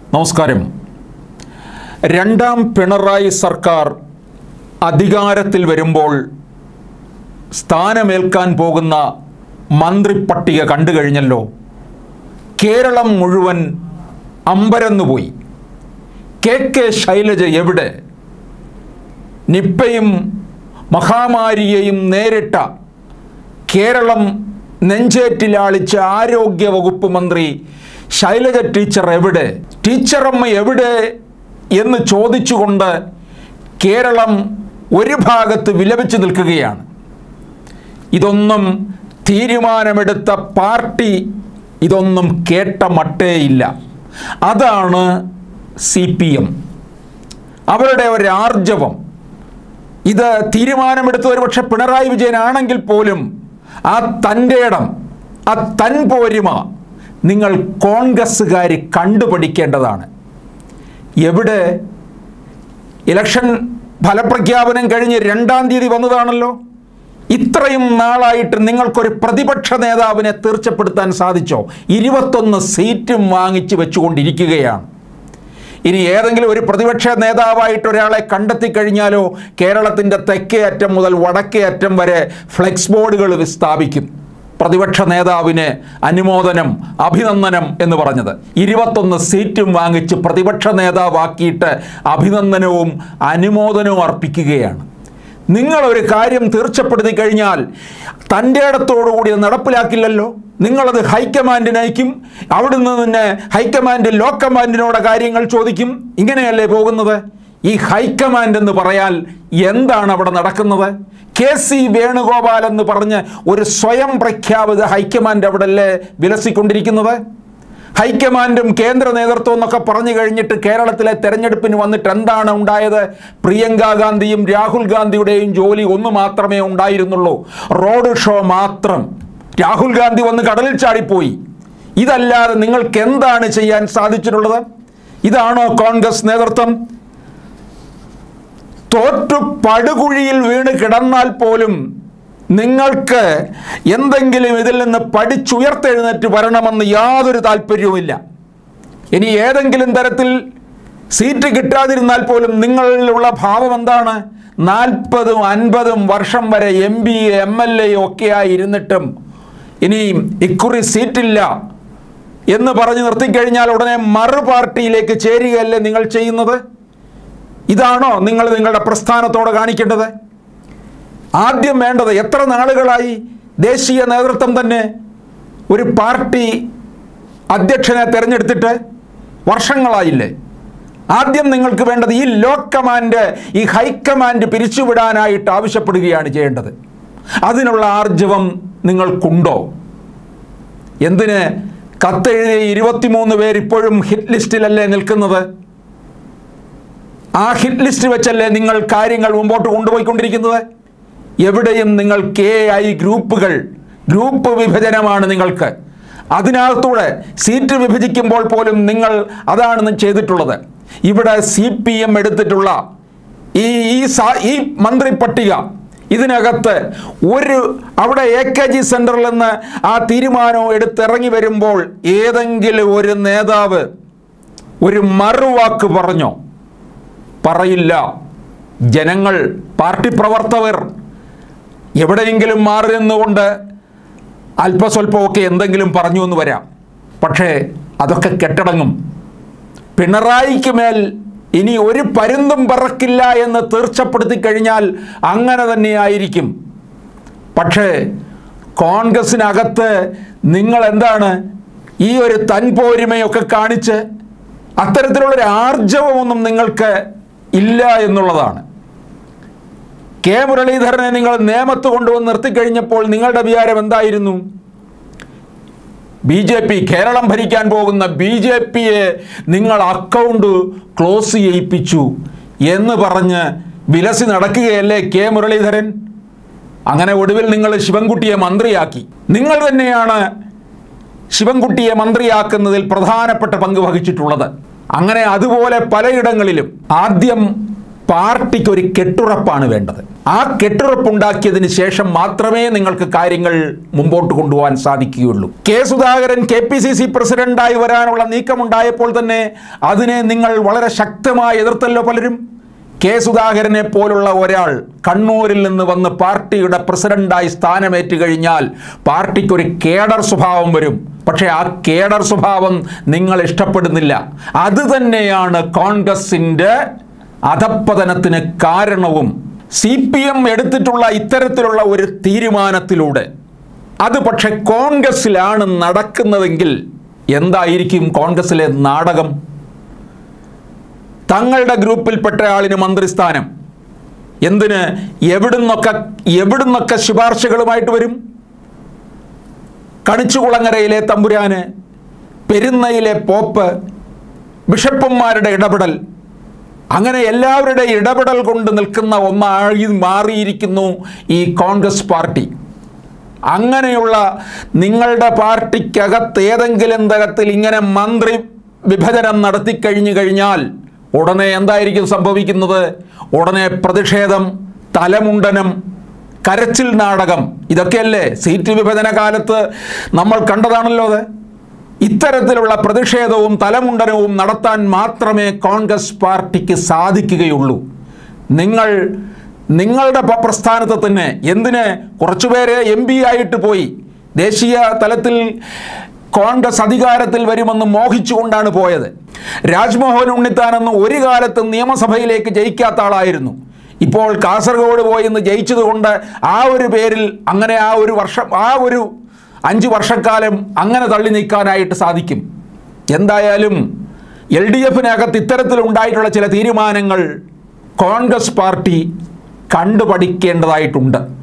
നമസ്കാരം രണ്ടാം പിണറായി സർക്കാർ അധികാരത്തിൽ വരുമ്പോൾ സ്ഥാനമേൽക്കാൻ പോകുന്ന മന്ത്രിപ്പട്ടിക കണ്ടു കഴിഞ്ഞല്ലോ കേരളം മുഴുവൻ അമ്പരന്നുപോയി കെ കെ ശൈലജ എവിടെ നിപ്പയും മഹാമാരിയെയും നേരിട്ട കേരളം നെഞ്ചേറ്റിലാളിച്ച ആരോഗ്യ വകുപ്പ് മന്ത്രി ശൈലജ ടീച്ചർ എവിടെ ടീച്ചറമ്മ എവിടെ എന്ന് ചോദിച്ചുകൊണ്ട് കേരളം ഒരു ഭാഗത്ത് വിലപിച്ചു നിൽക്കുകയാണ് ഇതൊന്നും തീരുമാനമെടുത്ത പാർട്ടി ഇതൊന്നും കേട്ട മട്ടേയില്ല അതാണ് സി പി എം അവരുടെ ഒരു ആർജവം ഇത് തീരുമാനമെടുത്ത ഒരുപക്ഷെ പിണറായി വിജയനാണെങ്കിൽ പോലും ആ തൻ്റെ ഇടം ആ തൻ പോരിമ നിങ്ങൾ കോൺഗ്രസ്സുകാർ കണ്ടുപഠിക്കേണ്ടതാണ് എവിടെ ഇലക്ഷൻ ഫലപ്രഖ്യാപനം കഴിഞ്ഞ് രണ്ടാം തീയതി വന്നതാണല്ലോ ഇത്രയും നാളായിട്ട് നിങ്ങൾക്കൊരു പ്രതിപക്ഷ നേതാവിനെ തീർച്ചപ്പെടുത്താൻ സാധിച്ചോ ഇരുപത്തൊന്ന് സീറ്റും വാങ്ങിച്ചു വെച്ചുകൊണ്ടിരിക്കുകയാണ് ഇനി ഏതെങ്കിലും ഒരു പ്രതിപക്ഷ നേതാവായിട്ട് ഒരാളെ കണ്ടെത്തി കഴിഞ്ഞാലോ കേരളത്തിൻ്റെ തെക്കേ അറ്റം മുതൽ വടക്കേ അറ്റം വരെ ഫ്ലെക്സ് ബോർഡുകൾ സ്ഥാപിക്കും പ്രതിപക്ഷ നേതാവിന് അനുമോദനം അഭിനന്ദനം എന്ന് പറഞ്ഞത് ഇരുപത്തൊന്ന് സീറ്റും വാങ്ങിച്ച് പ്രതിപക്ഷ നേതാവാക്കിയിട്ട് അഭിനന്ദനവും അനുമോദനവും അർപ്പിക്കുകയാണ് നിങ്ങളൊരു കാര്യം തീർച്ചപ്പെടുത്തി കഴിഞ്ഞാൽ തൻ്റെ ഇടത്തോടുകൂടി അത് നടപ്പിലാക്കില്ലല്ലോ നിങ്ങളത് ഹൈക്കമാൻഡിന് അയക്കും അവിടുന്ന് തന്നെ ഹൈക്കമാൻഡ് ലോ കമാൻഡിനോട് കാര്യങ്ങൾ ചോദിക്കും ഇങ്ങനെയല്ലേ പോകുന്നത് ഈ ഹൈക്കമാൻഡ് എന്ന് പറയാൽ എന്താണ് അവിടെ നടക്കുന്നത് കെ സി വേണുഗോപാൽ എന്ന് പറഞ്ഞ് ഒരു സ്വയം പ്രഖ്യാപിത ഹൈക്കമാൻഡ് അവിടെ അല്ലേ വിലസിക്കൊണ്ടിരിക്കുന്നത് ഹൈക്കമാൻഡും കേന്ദ്ര നേതൃത്വം എന്നൊക്കെ പറഞ്ഞു കഴിഞ്ഞിട്ട് കേരളത്തിലെ തെരഞ്ഞെടുപ്പിന് വന്നിട്ട് എന്താണ് ഉണ്ടായത് പ്രിയങ്ക ഗാന്ധിയും രാഹുൽ ഗാന്ധിയുടെയും ജോലി ഒന്ന് മാത്രമേ ഉണ്ടായിരുന്നുള്ളൂ റോഡ് ഷോ മാത്രം രാഹുൽ ഗാന്ധി വന്ന് കടലിൽ ചാടിപ്പോയി ഇതല്ലാതെ നിങ്ങൾക്ക് എന്താണ് ചെയ്യാൻ സാധിച്ചിട്ടുള്ളത് ഇതാണോ കോൺഗ്രസ് നേതൃത്വം തോറ്റു പടുകുഴിയിൽ വീണ് കിടന്നാൽ പോലും നിങ്ങൾക്ക് എന്തെങ്കിലും ഇതിൽ നിന്ന് പഠിച്ചുയർത്തെഴുന്നേറ്റ് വരണമെന്ന് യാതൊരു താല്പര്യവുമില്ല ഇനി ഏതെങ്കിലും തരത്തിൽ സീറ്റ് കിട്ടാതിരുന്നാൽ പോലും നിങ്ങളിലുള്ള ഭാവം എന്താണ് നാൽപ്പതും അൻപതും വർഷം വരെ M P M L A ഒക്കെയായി ഇരുന്നിട്ടും ഇനിയും ഇക്കുറി സീറ്റില്ല എന്ന് പറഞ്ഞു നിർത്തിക്കഴിഞ്ഞാൽ ഉടനെ മറു പാർട്ടിയിലേക്ക് ചേരുകയല്ലേ നിങ്ങൾ ചെയ്യുന്നത് ഇതാണോ നിങ്ങൾ നിങ്ങളുടെ പ്രസ്ഥാനത്തോടെ കാണിക്കേണ്ടത് ആദ്യം വേണ്ടത് എത്ര നാളുകളായി ദേശീയ നേതൃത്വം തന്നെ ഒരു പാർട്ടി അധ്യക്ഷനെ തിരഞ്ഞെടുത്തിട്ട് വർഷങ്ങളായില്ലേ ആദ്യം നിങ്ങൾക്ക് വേണ്ടത് ഈ ലോ കമാൻഡ് ഈ ഹൈക്കമാൻഡ് പിരിച്ചുവിടാനായിട്ട് ആവശ്യപ്പെടുകയാണ് ചെയ്യേണ്ടത് അതിനുള്ള ആർജവം നിങ്ങൾക്കുണ്ടോ എന്തിന് കത്തെഴുതിയ ഇരുപത്തിമൂന്ന് പേർ ഇപ്പോഴും ഹിറ്റ് ലിസ്റ്റിലല്ലേ നിൽക്കുന്നത് ആ ഹിറ്റ് ലിസ്റ്റ് വെച്ചല്ലേ നിങ്ങൾ കാര്യങ്ങൾ മുമ്പോട്ട് കൊണ്ടുപോയിക്കൊണ്ടിരിക്കുന്നത് എവിടെയും നിങ്ങൾ കെ ഐ ഗ്രൂപ്പുകൾ ഗ്രൂപ്പ് വിഭജനമാണ് നിങ്ങൾക്ക് അതിനകത്തൂടെ സീറ്റ് വിഭജിക്കുമ്പോൾ പോലും നിങ്ങൾ അതാണ് ചെയ്തിട്ടുള്ളത് ഇവിടെ സി പി എം എടുത്തിട്ടുള്ള ഈ ഈ സാ- ഈ മന്ത്രി പട്ടിക ഇതിനകത്ത് ഒരു അവിടെ എ കെ ജി സെൻറ്ററിൽ നിന്ന് ആ തീരുമാനം എടുത്തിറങ്ങി വരുമ്പോൾ ഏതെങ്കിലും ഒരു നേതാവ് ഒരു മറുവാക്ക് പറഞ്ഞോ പറയില്ല ജനങ്ങൾ പാർട്ടി പ്രവർത്തകർ എവിടെയെങ്കിലും മാറി നിന്നുകൊണ്ട് അല്പസ്വല്പമൊക്കെ എന്തെങ്കിലും പറഞ്ഞു എന്ന് വരാം പക്ഷേ അതൊക്കെ കെട്ടടങ്ങും പിണറായിക്ക് മേൽ ഇനി ഒരു പരുന്തും പറക്കില്ല എന്ന് തീർച്ചപ്പെടുത്തി കഴിഞ്ഞാൽ അങ്ങനെ തന്നെയായിരിക്കും പക്ഷേ കോൺഗ്രസിനകത്ത് നിങ്ങൾ എന്താണ് ഈ ഒരു തൻപോരിമയൊക്കെ കാണിച്ച് അത്തരത്തിലുള്ളൊരു ആർജവമൊന്നും നിങ്ങൾക്ക് ഇല്ല എന്നുള്ളതാണ് കെ മുരളീധരനെ നിങ്ങൾ നിയമത്ത് കൊണ്ടുവന്ന് നിർത്തിക്കഴിഞ്ഞപ്പോൾ നിങ്ങളുടെ വിചാരം എന്തായിരുന്നു ബി ജെ പി കേരളം ഭരിക്കാൻ പോകുന്ന ബി ജെ പിയെ നിങ്ങൾ അക്കൗണ്ട് ക്ലോസ് ചെയ്യിപ്പിച്ചു എന്ന് പറഞ്ഞ് വിലസി നടക്കുകയല്ലേ കെ മുരളീധരൻ അങ്ങനെ ഒടുവിൽ നിങ്ങൾ ശിവൻകുട്ടിയെ മന്ത്രിയാക്കി നിങ്ങൾ തന്നെയാണ് ശിവൻകുട്ടിയെ മന്ത്രിയാക്കുന്നതിൽ പ്രധാനപ്പെട്ട പങ്ക് വഹിച്ചിട്ടുള്ളത് അങ്ങനെ അതുപോലെ പലയിടങ്ങളിലും ആദ്യം പാർട്ടിക്ക് ഒരു കെട്ടുറപ്പാണ് വേണ്ടത് ആ കെട്ടുറപ്പുണ്ടാക്കിയതിന് ശേഷം മാത്രമേ നിങ്ങൾക്ക് കാര്യങ്ങൾ മുമ്പോട്ട് കൊണ്ടുപോകാൻ സാധിക്കുകയുള്ളൂ K Sudhakaran K P C C പ്രസിഡന്റായി വരാനുള്ള നീക്കമുണ്ടായപ്പോൾ തന്നെ അതിനെ നിങ്ങൾ വളരെ ശക്തമായി എതിർത്തല്ലോ പലരും കെ സുധാകരനെ പോലുള്ള ഒരാൾ കണ്ണൂരിൽ നിന്ന് വന്ന് പാർട്ടിയുടെ പ്രസിഡന്റായി സ്ഥാനമേറ്റ് കഴിഞ്ഞാൽ പാർട്ടിക്കൊരു കേഡർ സ്വഭാവം വരും പക്ഷേ ആ കേഡർ സ്വഭാവം നിങ്ങൾ ഇഷ്ടപ്പെടുന്നില്ല അത് തന്നെയാണ് കോൺഗ്രസിൻ്റെ അധപ്പതനത്തിന് കാരണവും സി പി എം എടുത്തിട്ടുള്ള ഇത്തരത്തിലുള്ള ഒരു തീരുമാനത്തിലൂടെ അത് പക്ഷെ കോൺഗ്രസിലാണ് നടക്കുന്നതെങ്കിൽ എന്തായിരിക്കും കോൺഗ്രസിലെ നാടകം തങ്ങളുടെ ഗ്രൂപ്പിൽപ്പെട്ട ആളിന് മന്ത്രിസ്ഥാനം എന്തിന് എവിടുന്നൊക്കെ എവിടുന്നൊക്കെ ശുപാർശകളുമായിട്ട് വരും കണിച്ചുകുളങ്ങരയിലെ തമ്പുരാന് പെരുന്നയിലെ പോപ്പ് ബിഷപ്പന്മാരുടെ ഇടപെടൽ അങ്ങനെ എല്ലാവരുടെ ഇടപെടൽ കൊണ്ട് നിൽക്കുന്ന ഒന്നായി മാറിയിരിക്കുന്നു ഈ കോൺഗ്രസ് പാർട്ടി അങ്ങനെയുള്ള നിങ്ങളുടെ പാർട്ടിക്കകത്ത് ഏതെങ്കിലും തരത്തിൽ ഇങ്ങനെ മന്ത്രി വിഭജനം നടത്തിക്കഴിഞ്ഞു കഴിഞ്ഞാൽ ഉടനെ എന്തായിരിക്കും സംഭവിക്കുന്നത് ഉടനെ പ്രതിഷേധം തലമുണ്ടനം കരച്ചിൽ നാടകം ഇതൊക്കെയല്ലേ സീറ്റ് വിഭജന കാലത്ത് നമ്മൾ കണ്ടതാണല്ലോ അത് ഇത്തരത്തിലുള്ള പ്രതിഷേധവും തലമുണ്ടനവും നടത്താൻ മാത്രമേ കോൺഗ്രസ് പാർട്ടിക്ക് സാധിക്കുകയുള്ളൂ നിങ്ങൾ നിങ്ങളുടെ പ- പ്രസ്ഥാനത്ത് തന്നെ എന്തിന് കുറച്ചുപേരെ എം പി ആയിട്ട് പോയി ദേശീയ തലത്തിൽ കോൺഗ്രസ് അധികാരത്തിൽ വരുമെന്ന് മോഹിച്ചുകൊണ്ടാണ് പോയത് രാജ്മോഹൻ ഉണ്ണിത്താനെന്ന് ഒരു കാലത്തും നിയമസഭയിലേക്ക് ജയിക്കാത്ത ആളായിരുന്നു ഇപ്പോൾ കാസർഗോഡ് പോയി ഇന്ന് ജയിച്ചതുകൊണ്ട് ആ ഒരു പേരിൽ അങ്ങനെ ആ ഒരു വർഷം ആ ഒരു അഞ്ച് വർഷക്കാലം അങ്ങനെ തള്ളി നീക്കാനായിട്ട് സാധിക്കും എന്തായാലും എൽ ഡി എഫിനകത്ത് ഇത്തരത്തിലുണ്ടായിട്ടുള്ള ചില തീരുമാനങ്ങൾ കോൺഗ്രസ് പാർട്ടി കണ്ടുപഠിക്കേണ്ടതായിട്ടുണ്ട്